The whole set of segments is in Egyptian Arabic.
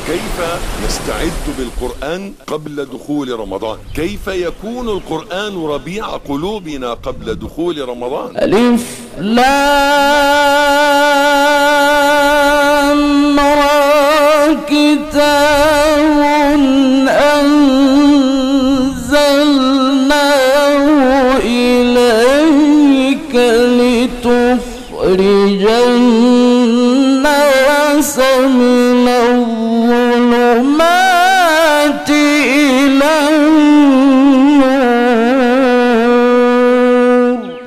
كيف نستعد بالقرآن قبل دخول رمضان كيف يكون القرآن ربيع قلوبنا قبل دخول رمضان ألف لام را كتاب أنزلناه إليك لتخرج الناس من الظلمات إلى النور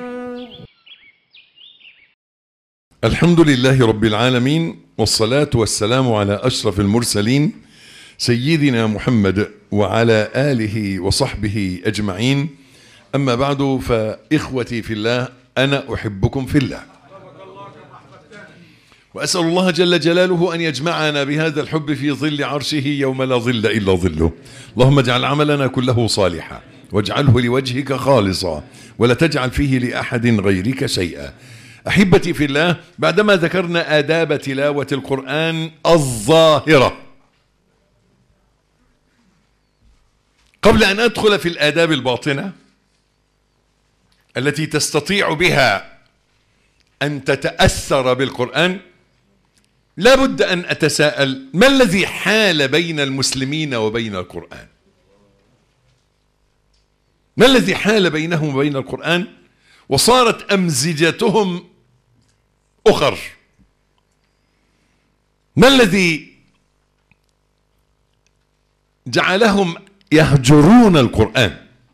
الحمد لله رب العالمين والصلاة والسلام على أشرف المرسلين سيدنا محمد وعلى آله وصحبه أجمعين أما بعد فإخوتي في الله أنا أحبكم في الله وأسأل الله جل جلاله أن يجمعنا بهذا الحب في ظل عرشه يوم لا ظل إلا ظله اللهم اجعل عملنا كله صالحا واجعله لوجهك خالصا ولا تجعل فيه لأحد غيرك شيئا أحبتي في الله بعدما ذكرنا آداب تلاوة القرآن الظاهرة قبل أن أدخل في الآداب الباطنة التي تستطيع بها أن تتأثر بالقرآن لا بد أن أتساءل ما الذي حال بين المسلمين وبين القرآن ما الذي حال بينهم وبين القرآن وصارت أمزجتهم أخر ما الذي جعلهم يهجرون القرآن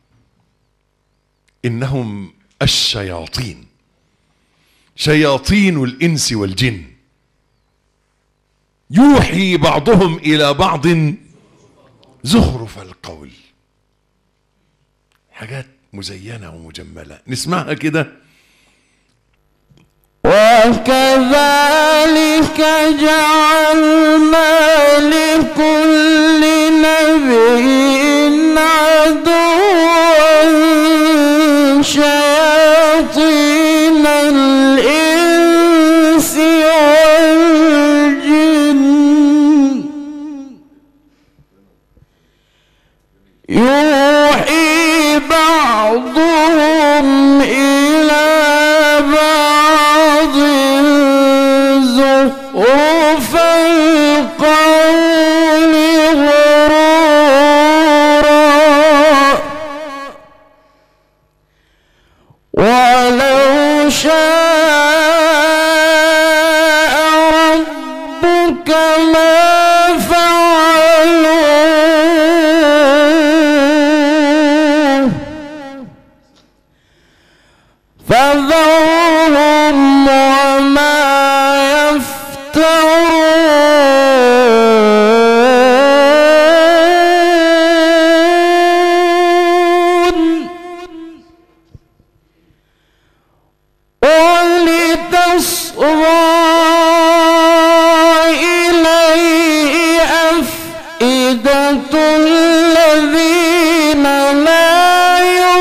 إنهم الشياطين شياطين الإنس والجن يوحي بعضهم إلى بعض زخرف القول حاجات مزينة ومجملة نسمعها كده وكذلك جعلنا لكل نبي عدوا شياطين الإنس والجن يوحي بعضهم إلى بعض زخرف القول غرورا ولو شاء ربك ما فعلوه فذرهم وما يفترون ولتصغى إليه أفئدة الذين لا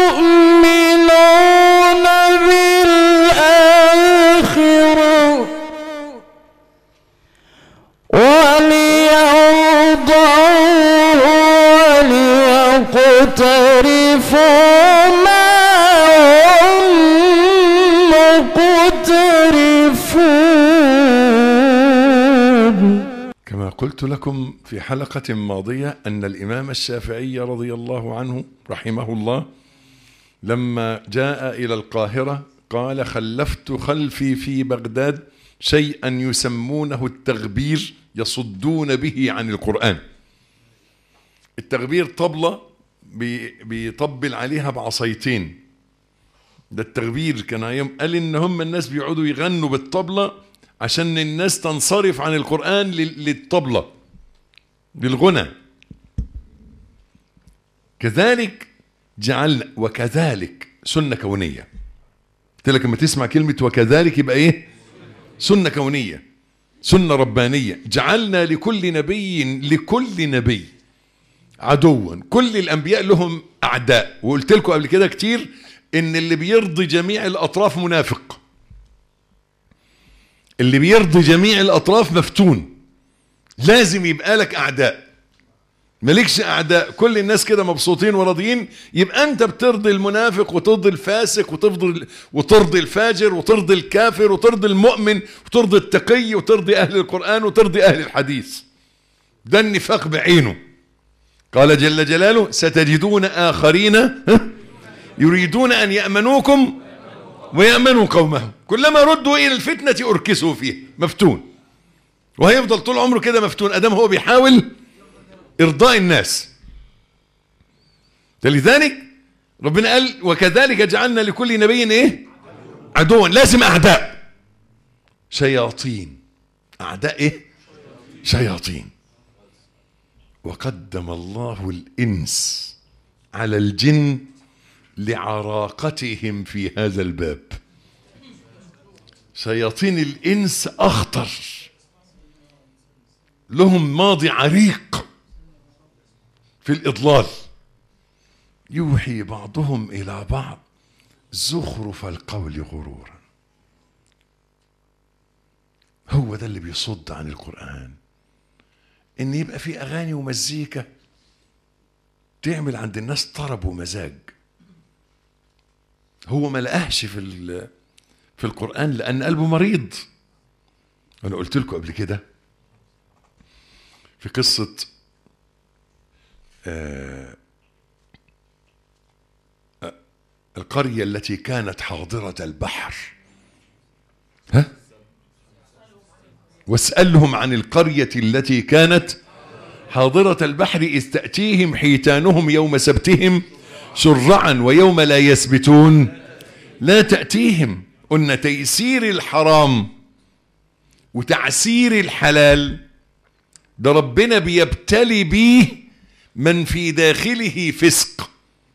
يؤمنون بالآخرة وليرضوه وليقترفوا ما هم مقترفون كما قلت لكم في حلقة ماضية أن الإمام الشافعي رضي الله عنه رحمه الله لما جاء إلى القاهرة قال خلفت خلفي في بغداد شيئا يسمونه التغبير يصدون به عن القرآن التغبير طبلة بي- بيطبل عليها بعصايتين ده التغبير كان يوم قال ان هم الناس بيقعدوا يغنوا بالطبلة عشان الناس تنصرف عن القرآن لل- للطبلة للغنى كذلك جعلنا وكذلك سنة كونية قلت لك لما تسمع كلمة وكذلك يبقى ايه سنة كونية سنة ربانية جعلنا لكل نبي لكل نبي عدوا كل الانبياء لهم اعداء وقلت لكم قبل كده كتير ان اللي بيرضي جميع الاطراف منافق اللي بيرضي جميع الاطراف مفتون لازم يبقى لك اعداء مالكش اعداء كل الناس كده مبسوطين وراضيين يبقى انت بترضي المنافق وترضي الفاسق وترضي وترضي الفاجر وترضي الكافر وترضي المؤمن وترضي التقي وترضي اهل القران وترضي اهل الحديث ده النفاق بعينه قال جل جلاله ستجدون اخرين ها؟ يريدون ان يامنوكم ويامنوا قومهم كلما ردوا الى الفتنه اركسوا فيه مفتون وهيفضل طول عمره كده مفتون ادام هو بيحاول ارضاء الناس فلذلك ربنا قال وكذلك جعلنا لكل نبي ايه عدوا لازم اعداء شياطين اعداء ايه شياطين وقدم الله الانس على الجن لعراقتهم في هذا الباب شياطين الانس اخطر لهم ماضي عريق في الإضلال يوحي بعضهم إلى بعض زخرف القول غرورا هو ده اللي بيصد عن القرآن إن يبقى في أغاني ومزيكا تعمل عند الناس طرب ومزاج هو ما لقاهش في ال- في القرآن لأن قلبه مريض أنا قلت لكم قبل كده في قصة آه، آه، القرية التي كانت حاضرة البحر ها واسألهم عن القرية التي كانت حاضرة البحر إذ تأتيهم حيتانهم يوم سبتهم شرعا ويوم لا يسبتون لا تأتيهم قلنا تيسير الحرام وتعسير الحلال ده ربنا بيبتلي بيه من في داخله فسق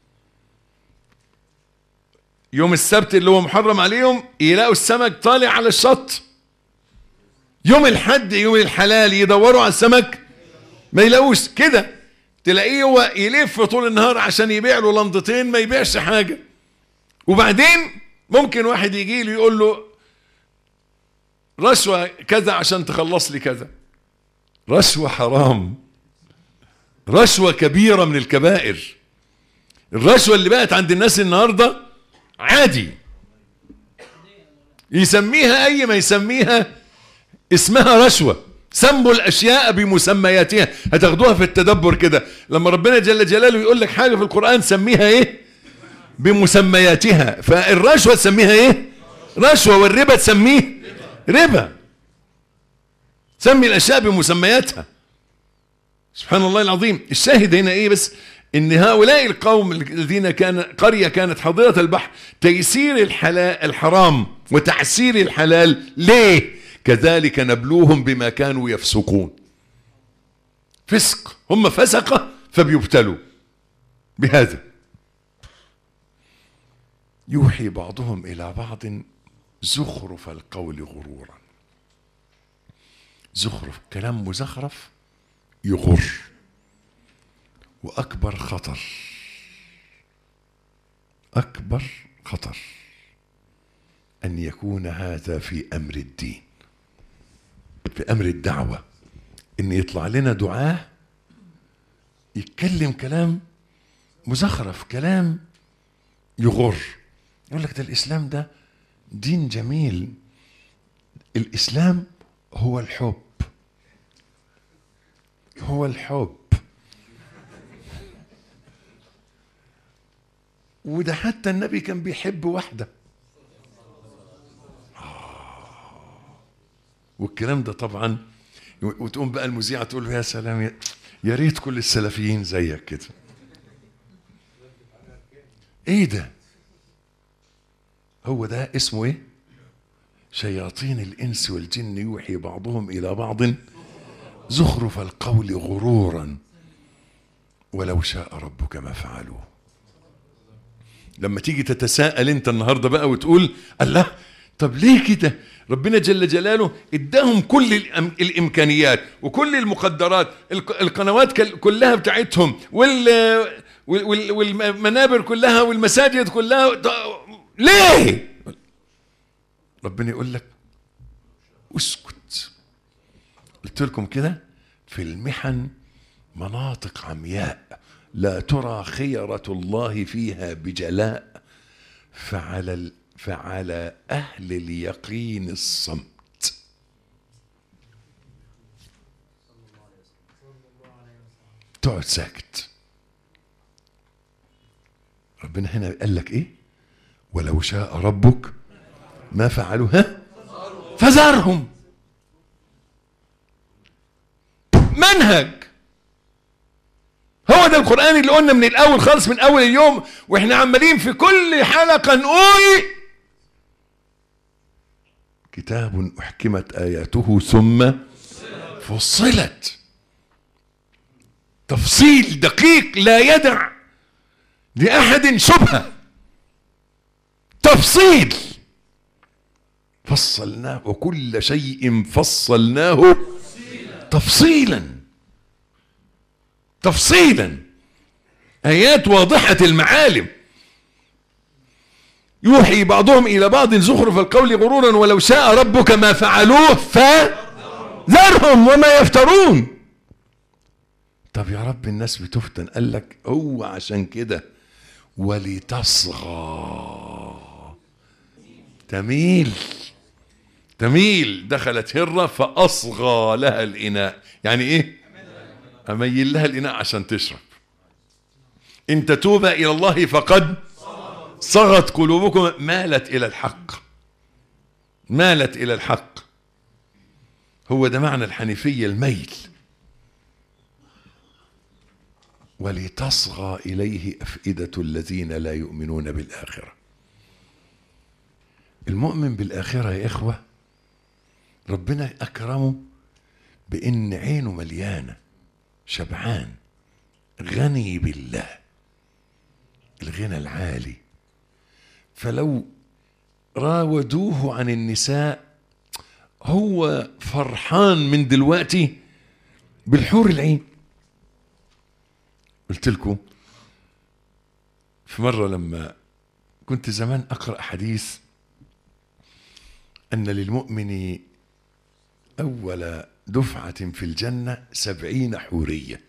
يوم السبت اللي هو محرم عليهم يلاقوا السمك طالع على الشط يوم الحد يوم الحلال يدوروا على السمك ما يلاقوش كده تلاقيه هو يلف طول النهار عشان يبيع له لنضتين ما يبيعش حاجه وبعدين ممكن واحد يجي له يقول له رشوه كذا عشان تخلص لي كذا رشوه حرام رشوه كبيره من الكبائر الرشوه اللي بقت عند الناس النهارده عادي يسميها اي ما يسميها اسمها رشوه سموا الاشياء بمسمياتها هتاخدوها في التدبر كده لما ربنا جل جلاله يقول لك حاجه في القران سميها ايه بمسمياتها فالرشوه تسميها ايه رشوه والربا تسميه ربا سمي الاشياء بمسمياتها سبحان الله العظيم الشاهد هنا ايه بس ان هؤلاء القوم الذين كان قريه كانت حاضره البحر تيسير الحلال الحرام وتعسير الحلال ليه كذلك نبلوهم بما كانوا يفسقون فسق هم فسقه فبيبتلوا بهذا يوحي بعضهم الى بعض زخرف القول غرورا زخرف كلام مزخرف يغر واكبر خطر اكبر خطر ان يكون هذا في امر الدين في امر الدعوه ان يطلع لنا دعاه يتكلم كلام مزخرف كلام يغر يقول لك ده الاسلام ده دين جميل الاسلام هو الحب هو الحب وده حتى النبي كان بيحب واحده والكلام ده طبعا وتقوم بقى المذيعه تقول له يا سلام يا, يا ريت كل السلفيين زيك كده ايه ده هو ده اسمه ايه شياطين الانس والجن يوحي بعضهم الى بعض زخرف القول غرورا ولو شاء ربك ما فعلوه لما تيجي تتساءل انت النهارده بقى وتقول الله طب ليه كده ربنا جل جلاله اداهم كل الأم الامكانيات وكل المقدرات الق- القنوات كل- كلها بتاعتهم وال وال- والمنابر كلها والمساجد كلها ط- ليه ربنا يقول لك اسكت قلت لكم كده في المحن مناطق عمياء لا ترى خيرة الله فيها بجلاء فعلى ال- فعلى أهل اليقين الصمت تقعد ساكت ربنا هنا قال لك ايه ولو شاء ربك ما فعلوا ها فذرهم منهج هو ده القرآن اللي قلنا من الأول خالص من أول اليوم وإحنا عمالين في كل حلقة نقول كتاب أحكمت آياته ثم فصلت تفصيل دقيق لا يدع لأحد شبهة تفصيل فصلناه وكل شيء فصلناه تفصيلا تفصيلا آيات واضحة المعالم يوحي بعضهم إلى بعض زخرف القول غرورا ولو شاء ربك ما فعلوه فذرهم وما يفترون طب يا رب الناس بتفتن قال لك هو عشان كده ولتصغى تميل تميل دخلت هرة فأصغى لها الإناء يعني إيه أميل لها الإناء عشان تشرب إن تتوبا إلى الله فقد صغت قلوبكم مالت إلى الحق مالت إلى الحق هو ده معنى الحنيفية الميل ولتصغى إليه أفئدة الذين لا يؤمنون بالآخرة المؤمن بالآخرة يا إخوة ربنا أكرمه بإن عينه مليانة شبعان غني بالله الغنى العالي فلو راودوه عن النساء هو فرحان من دلوقتي بالحور العين قلت لكم في مرة لما كنت زمان أقرأ حديث أن للمؤمن أول دفعة في الجنة سبعين حورية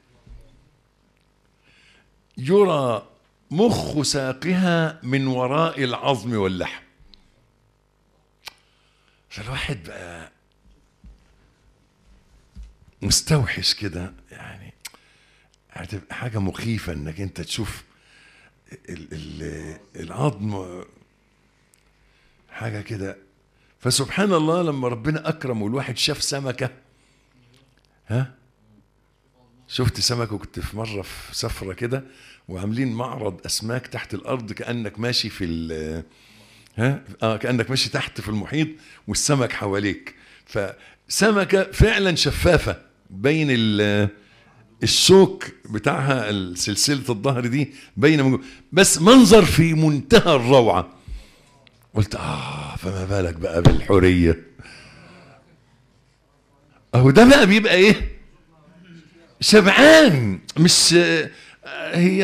يرى مخ ساقها من وراء العظم واللحم فالواحد بقى مستوحش كده يعني هتبقى حاجة مخيفة انك انت تشوف ال ال العظم حاجة كده فسبحان الله لما ربنا أكرم والواحد شاف سمكة ها شفت سمكة كنت في مرة في سفرة كده وعاملين معرض أسماك تحت الأرض كأنك ماشي في ال ها اه كأنك ماشي تحت في المحيط والسمك حواليك فسمكة فعلا شفافة بين ال الشوك بتاعها سلسلة الظهر دي باينة من جوه. بس منظر في منتهى الروعة قلت اه فما بالك بقى بالحورية اهو ده بقى بيبقى ايه شبعان مش آه، هي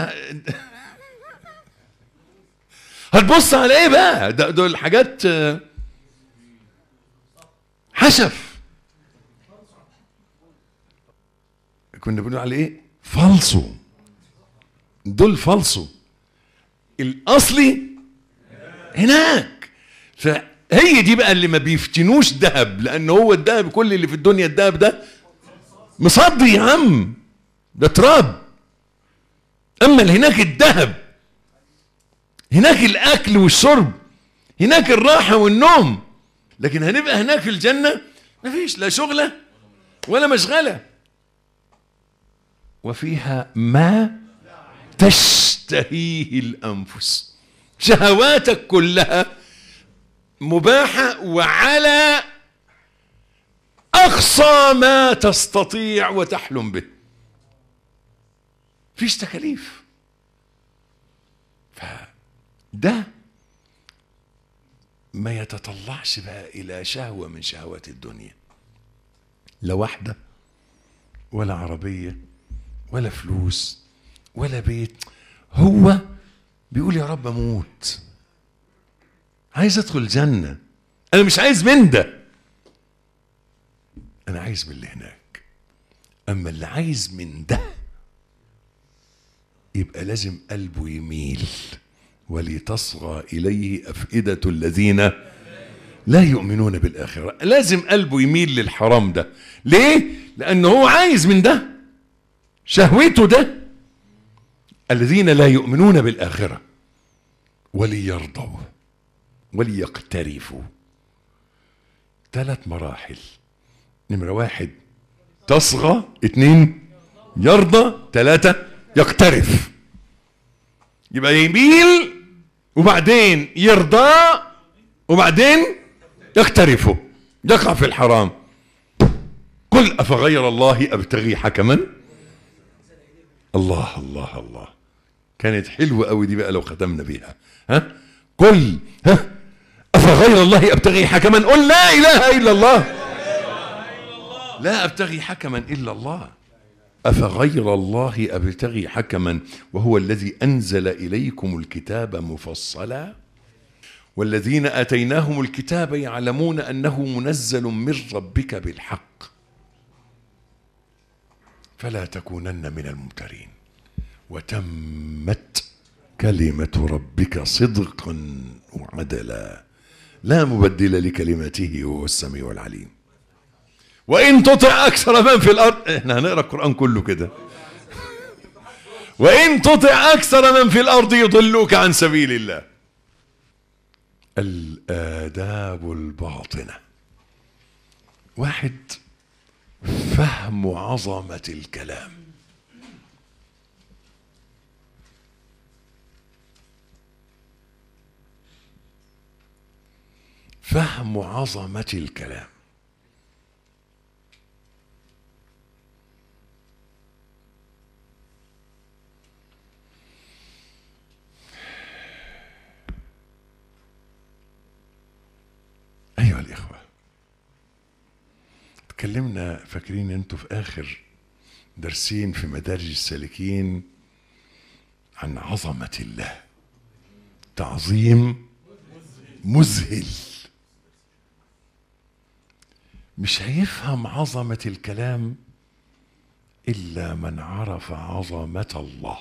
هتبص على ايه بقى ده دول حاجات آه، حشف كنا بنقول على ايه فالصو دول فالصو الاصلي هناك فهي دي بقى اللي ما بيفتنوش ذهب لان هو الذهب كل اللي في الدنيا الذهب ده مصدي يا عم ده تراب اما اللي هناك الذهب هناك الاكل والشرب هناك الراحه والنوم لكن هنبقى هناك في الجنه مفيش لا شغله ولا مشغله وفيها ما تشتهيه الانفس شهواتك كلها مباحه وعلى اقصى ما تستطيع وتحلم به فيش تكاليف فده ما يتطلعش بقى الى شهوه من شهوات الدنيا لا واحده ولا عربيه ولا فلوس ولا بيت هو بيقول يا رب اموت عايز ادخل الجنه انا مش عايز من ده انا عايز من اللي هناك اما اللي عايز من ده يبقى لازم قلبه يميل ولتصغى اليه افئده الذين لا يؤمنون بالاخره لازم قلبه يميل للحرام ده ليه لانه هو عايز من ده شهوته ده الذين لا يؤمنون بالاخره وليرضوا وليقترفوا ثلاث مراحل نمرة واحد تصغى اتنين يرضى ثلاثة يقترف يبقى يميل وبعدين يرضى وبعدين يقترف يقع في الحرام قل أفغير الله أبتغي حكما الله الله الله كانت حلوة قوي دي بقى لو ختمنا بيها ها قل ها أفغير الله أبتغي حكما قل لا إله إلا الله لا أبتغي حكما إلا الله أفغير الله أبتغي حكما وهو الذي أنزل إليكم الكتاب مفصلا والذين آتيناهم الكتاب يعلمون أنه منزل من ربك بالحق فلا تكونن من الممترين وتمت كلمة ربك صدقا وعدلا لا مبدل لكلماته وهو السميع العليم وإن تطع أكثر من في الأرض إحنا هنقرأ القرآن كله كده وإن تطع أكثر من في الأرض يضلوك عن سبيل الله الآداب الباطنة واحد فهم عظمة الكلام فهم عظمة الكلام أيها الإخوة تكلمنا فاكرين أنتوا في آخر درسين في مدارج السالكين عن عظمة الله تعظيم مذهل مش هيفهم عظمة الكلام إلا من عرف عظمة الله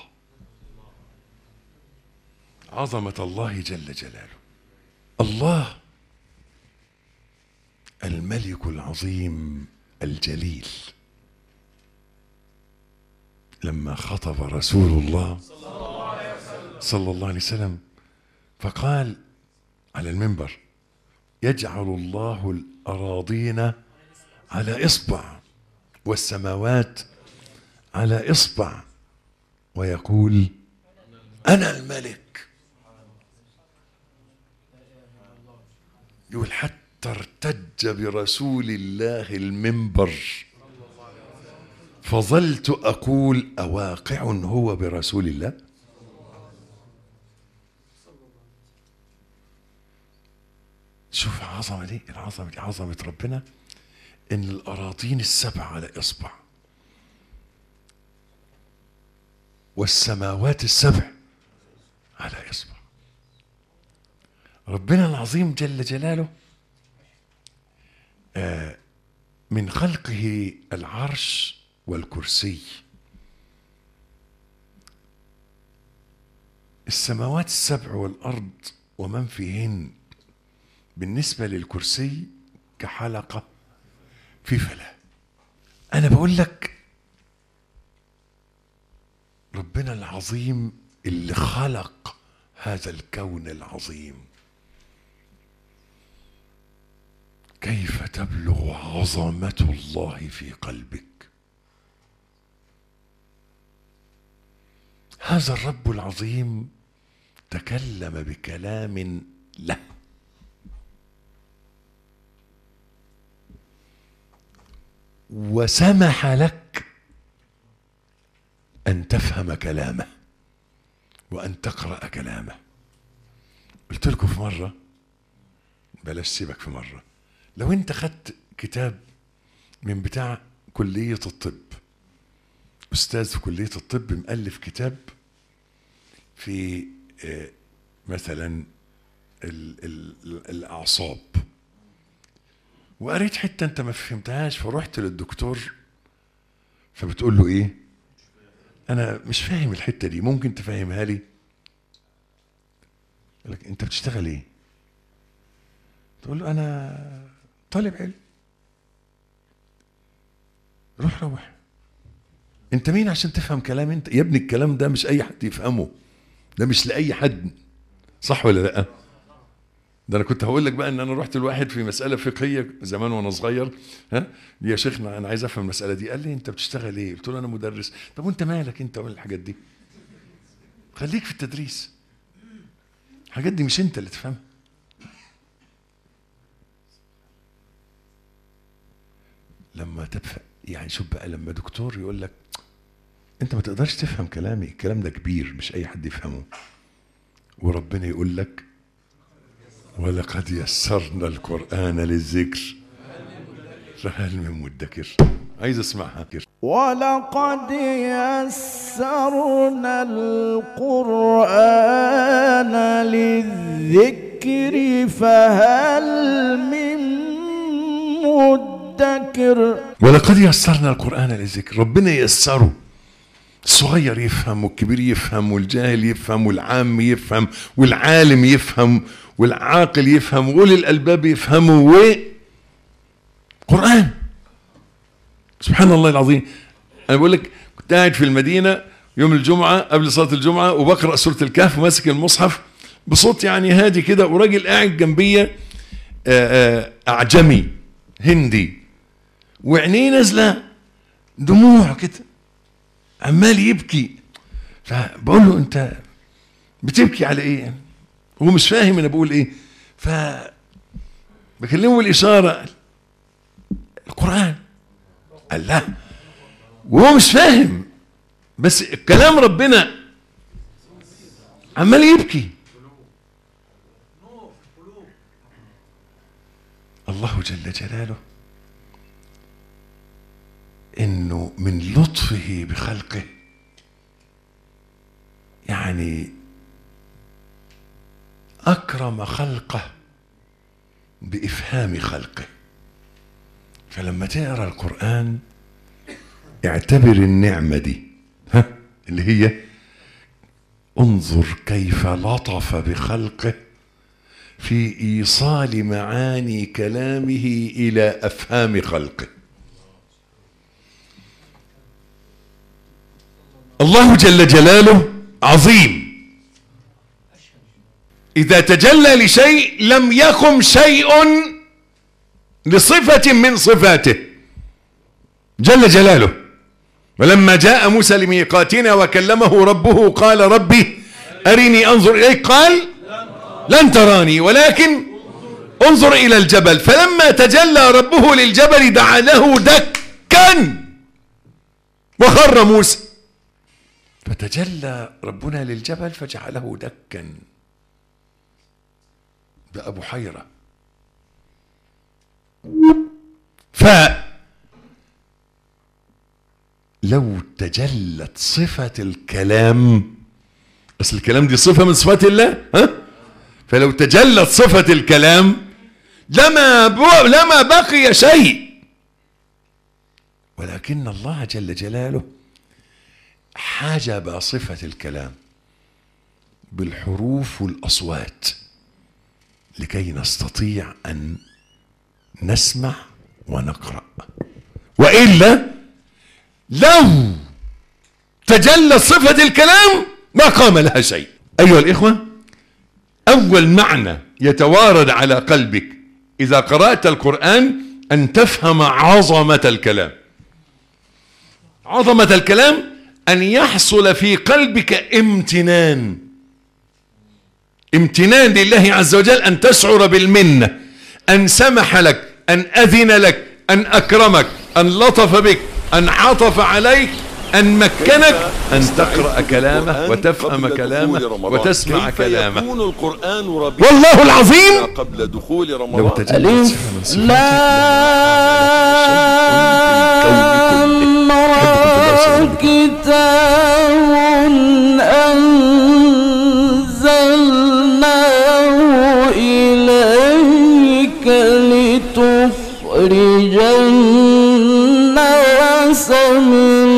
عظمة الله جل جلاله الله الملك العظيم الجليل لما خطب رسول الله صلى الله عليه وسلم فقال على المنبر يجعل الله الأراضين على إصبع والسماوات على إصبع ويقول أنا الملك يقول حتى ارتج برسول الله المنبر فظلت أقول أواقع هو برسول الله شوف العظمة دي العظمة دي عظمة ربنا إن الأراضين السبع على إصبع والسماوات السبع على إصبع ربنا العظيم جل جلاله آه من خلقه العرش والكرسي السماوات السبع والأرض ومن فيهن بالنسبة للكرسي كحلقة في فلاة أنا بقول لك ربنا العظيم اللي خلق هذا الكون العظيم كيف تبلغ عظمة الله في قلبك هذا الرب العظيم تكلم بكلام له وسمح لك ان تفهم كلامه وان تقرا كلامه قلت لكم في مره بلاش سيبك في مره لو انت خدت كتاب من بتاع كليه الطب استاذ في كليه الطب مؤلف كتاب في آه، مثلا ال ال الاعصاب وقريت حته انت ما فهمتهاش فرحت للدكتور فبتقول له ايه انا مش فاهم الحته دي ممكن تفهمها لي يقول لك انت بتشتغل ايه تقول له انا طالب علم روح روح انت مين عشان تفهم كلام انت يا ابني الكلام ده مش اي حد يفهمه ده مش لاي حد صح ولا لا ده انا كنت هقول لك بقى ان انا رحت لواحد في مساله فقهيه زمان وانا صغير ها يا شيخنا انا عايز افهم المساله دي قال لي انت بتشتغل ايه قلت له انا مدرس طب وانت مالك انت ولا الحاجات دي خليك في التدريس الحاجات دي مش انت اللي تفهمها لما تفهم يعني شوف بقى لما دكتور يقول لك انت ما تقدرش تفهم كلامي الكلام ده كبير مش اي حد يفهمه وربنا يقول لك ولقد يسرنا القرآن للذكر فهل من مدكر عايز اسمعها ولقد يسرنا القرآن للذكر فهل من مدكر ولقد يسرنا القرآن للذكر ربنا يسره الصغير يفهم والكبير يفهم والجاهل يفهم والعام يفهم والعالم يفهم والعاقل يفهم وأولي الألباب يفهموا و قرآن سبحان الله العظيم أنا بقول لك كنت قاعد في المدينة يوم الجمعة قبل صلاة الجمعة وبقرأ سورة الكهف وماسك المصحف بصوت يعني هادي كده وراجل قاعد جنبية آه، آه، أعجمي هندي وعينيه نازلة دموع كده عمال يبكي فبقول له انت بتبكي على ايه هو مش فاهم انا بقول ايه ف بكلمه بالاشاره القران قال لا وهو مش فاهم بس كلام ربنا عمال يبكي الله جل جلاله انه من لطفه بخلقه يعني اكرم خلقه بافهام خلقه فلما تقرا القران اعتبر النعمه دي ها اللي هي انظر كيف لطف بخلقه في ايصال معاني كلامه الى افهام خلقه الله جل جلاله عظيم إذا تجلى لشيء لم يقم شيء لصفة من صفاته جل جلاله ولما جاء موسى لميقاتنا وكلمه ربه قال ربي أرني أنظر إليك قال لن تراني ولكن انظر إلى الجبل فلما تجلى ربه للجبل دعا له دكا وخر موسى فتجلى ربنا للجبل فجعله دكا ده أبو حيرة ف لو تجلت صفة الكلام أصل الكلام دي صفة من صفات الله ها فلو تجلت صفة الكلام لما ب- لما بقي شيء ولكن الله جل جلاله حجب صفة الكلام بالحروف والأصوات لكي نستطيع أن نسمع ونقرأ وإلا لو تجلى صفة الكلام ما قام لها شيء أيها الإخوة أول معنى يتوارد على قلبك إذا قرأت القرآن أن تفهم عظمة الكلام عظمة الكلام أن يحصل في قلبك امتنان امتنان لله عز وجل أن تشعر بالمنة أن سمح لك أن أذن لك أن أكرمك أن لطف بك أن عطف عليك أن مكنك أن تقرأ كلامه وتفهم كلامه وتسمع كلامه يكون القرآن ربيع والله العظيم قبل دخول لو رمضان تجلت ألف صفة من صفات لام را كتاب أنزلناه إليك لتخرج الناس ليس من